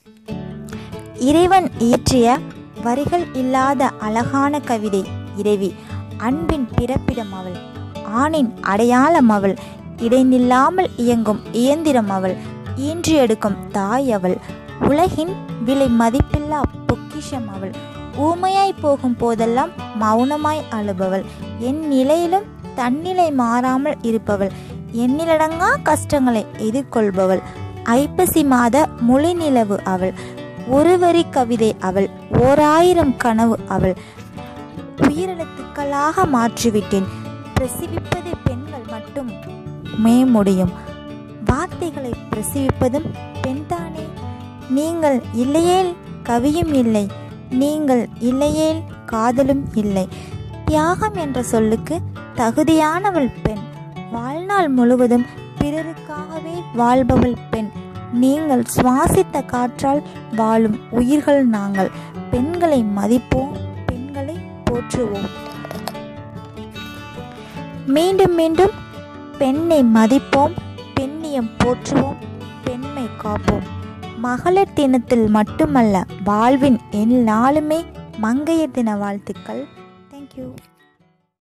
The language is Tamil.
இறைவன் இயற்றிய வரிகள் இல்லாத அழகான கவிதை இறைவி அன்பின் பிறப்பிடம் அவள் ஆணின் அடையாளம் அவள் இடைநில்லாமல் இயங்கும் இயந்திரம் அவள் ஈன்று எடுக்கும் தாய் அவள் உலகின் விலை மதிப்பில்லா பொக்கிஷம் அவள் ஊமையாய் போகும் போதெல்லாம் மௌனமாய் அழுபவள் என் நிலையிலும் தன்னிலை மாறாமல் இருப்பவள் எண்ணிலடங்கா கஷ்டங்களை எதிர்கொள்பவள் ஐப்பசி மாத மொழி நிலவு அவள் ஒரு வரி கவிதை அவள் ஓராயிரம் கனவு அவள் உயிரெழுத்துக்களாக மாற்றிவிட்டேன் பிரசவிப்பது பெண்கள் மட்டும் மே முடியும் வார்த்தைகளை பிரசவிப்பதும் பெண்தானே நீங்கள் இல்லையேல் கவியும் இல்லை நீங்கள் இல்லையேல் காதலும் இல்லை தியாகம் என்ற சொல்லுக்கு தகுதியானவள் பெண் வாழ்நாள் முழுவதும் பிறருக்காகவே வாழ்பவள் பெண் நீங்கள் சுவாசித்த காற்றால் வாழும் உயிர்கள் நாங்கள் பெண்களை மதிப்போம் பெண்களை போற்றுவோம் மீண்டும் மீண்டும் பெண்ணை மதிப்போம் பெண்ணியம் போற்றுவோம் பெண்மை காப்போம் மகளிர் தினத்தில் மட்டுமல்ல வாழ்வின் எந்நாளுமே மங்கையர் தின வாழ்த்துக்கள் தேங்க்யூ